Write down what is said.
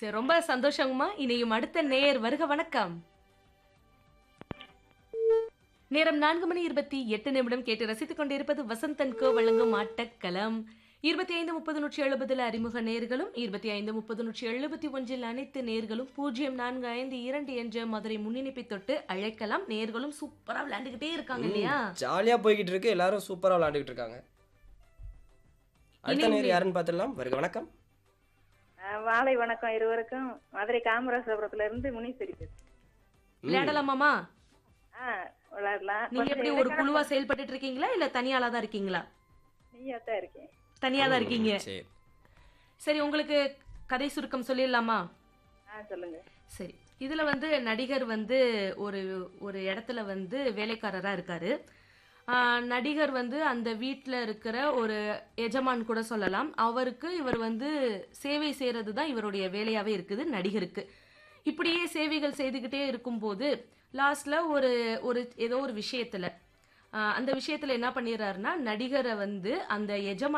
சரி ரொம்ப சந்தோஷங்கம்மா இனியும் அடுத்த நேயர் வருக வணக்கம் நேரம் நான்கு மணி இருபத்தி எட்டு நிமிடம் கேட்டு ரசித்துக் கொண்டிருப்பது வசந்தன் கோ வழங்கும் ஆட்டக்களம் இருபத்தி ஐந்து முப்பது நூற்றி எழுபதுல அறிமுக நேர்களும் இருபத்தி ஐந்து முப்பது நூற்றி எழுபத்தி ஒன்றில் அனைத்து நேர்களும் பூஜ்ஜியம் நான்கு ஐந்து இரண்டு என்ற மதுரை முன்னிணைப்பை தொட்டு அழைக்கலாம் நேர்களும் சூப்பரா விளையாண்டுகிட்டே இருக்காங்க இல்லையா ஜாலியா போய்கிட்டு இருக்கு எல்லாரும் சூப்பரா விளையாண்டுகிட்டு இருக்காங்க அடுத்த இனி- நேரம் யாருன்னு பார்த்துடலாம் வருக வணக்கம் அஹ் மாலை வணக்கம் இருவருக்கும் மதுரை காமராஜபுரத்துல இருந்து முனீஸ்வரி பேசுறேன். விளையாடலாமாமா ஆ விளையாடலாம் நீங்க எப்படி ஒரு குழுவா செயல்பட்டு இருக்கீங்களா இல்ல தனியாளா தான் இருக்கீங்களா நீயா தான் இருக்கேன் தனியா தான் இருக்கீங்க சரி சரி உங்களுக்கு கதை சுருக்கம் சொல்லிடலாமா ஆ சொல்லுங்க சரி இதுல வந்து நடிகர் வந்து ஒரு ஒரு இடத்துல வந்து வேலைக்காரரா இருக்காரு ஆஹ் நடிகர் வந்து அந்த வீட்டில் இருக்கிற ஒரு எஜமான் கூட சொல்லலாம் அவருக்கு இவர் வந்து சேவை செய்கிறது தான் இவருடைய வேலையாகவே இருக்குது நடிகருக்கு இப்படியே சேவைகள் செய்துக்கிட்டே இருக்கும்போது லாஸ்ட்ல ஒரு ஒரு ஏதோ ஒரு விஷயத்துல ஆஹ் அந்த விஷயத்துல என்ன பண்ணிடுறாருன்னா நடிகரை வந்து அந்த எஜமான்